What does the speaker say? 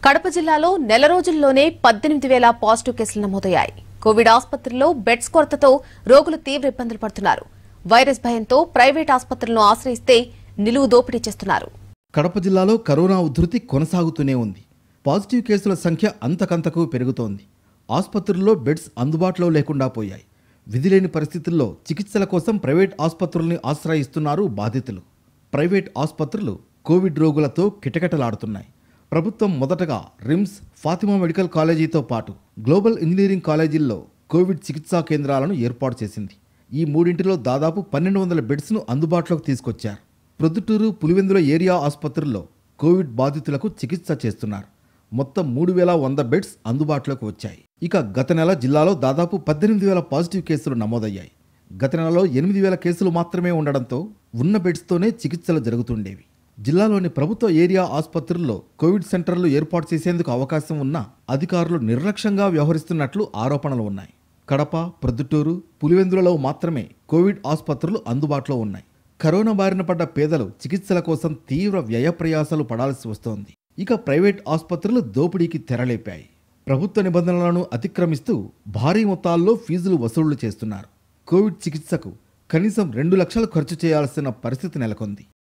కడప జిల్లాలో నెల రోజుల్లోనే పద్దెనిమిది వేల పాజిటివ్ కేసులు నమోదయ్యాయి కోవిడ్ ఆసుపత్రుల్లో బెడ్స్ కొరతతో రోగులు తీవ్ర ఇబ్బందులు పడుతున్నారు వైరస్ భయంతో ప్రైవేట్ ఆసుపత్రులను ఆశ్రయిస్తే నిలువు దోపిడీ చేస్తున్నారు కడప జిల్లాలో కరోనా ఉధృతి కొనసాగుతూనే ఉంది పాజిటివ్ కేసుల సంఖ్య అంతకంతకు పెరుగుతోంది ఆసుపత్రుల్లో బెడ్స్ అందుబాటులో లేకుండా పోయాయి విధిలేని పరిస్థితుల్లో చికిత్సల కోసం ప్రైవేట్ ఆసుపత్రుల్ని ఆశ్రయిస్తున్నారు బాధితులు ప్రైవేట్ ఆసుపత్రులు కోవిడ్ రోగులతో కిటకిటలాడుతున్నాయి ప్రభుత్వం మొదటగా రిమ్స్ ఫాతిమా మెడికల్ కాలేజీతో పాటు గ్లోబల్ ఇంజనీరింగ్ కాలేజీల్లో కోవిడ్ చికిత్సా కేంద్రాలను ఏర్పాటు చేసింది ఈ మూడింటిలో దాదాపు పన్నెండు వందల బెడ్స్ను అందుబాటులోకి తీసుకొచ్చారు ప్రొద్దుటూరు పులివెందుల ఏరియా ఆసుపత్రుల్లో కోవిడ్ బాధితులకు చికిత్స చేస్తున్నారు మొత్తం మూడు వేల వంద బెడ్స్ అందుబాటులోకి వచ్చాయి ఇక గత నెల జిల్లాలో దాదాపు పద్దెనిమిది వేల పాజిటివ్ కేసులు నమోదయ్యాయి గత నెలలో ఎనిమిది వేల కేసులు మాత్రమే ఉండడంతో ఉన్న బెడ్స్తోనే చికిత్సలు జరుగుతుండేవి జిల్లాలోని ప్రభుత్వ ఏరియా ఆసుపత్రుల్లో కోవిడ్ సెంటర్లు ఏర్పాటు చేసేందుకు అవకాశం ఉన్నా అధికారులు నిర్లక్ష్యంగా వ్యవహరిస్తున్నట్లు ఆరోపణలు ఉన్నాయి కడప ప్రొద్దుటూరు పులివెందులలో మాత్రమే కోవిడ్ ఆసుపత్రులు అందుబాటులో ఉన్నాయి కరోనా బారిన పడ్డ పేదలు చికిత్సల కోసం తీవ్ర వ్యయ ప్రయాసాలు పడాల్సి వస్తోంది ఇక ప్రైవేట్ ఆసుపత్రులు దోపిడీకి తెరలేపాయి ప్రభుత్వ నిబంధనలను అతిక్రమిస్తూ భారీ మొత్తాల్లో ఫీజులు వసూళ్లు చేస్తున్నారు కోవిడ్ చికిత్సకు కనీసం రెండు లక్షలు ఖర్చు చేయాల్సిన పరిస్థితి నెలకొంది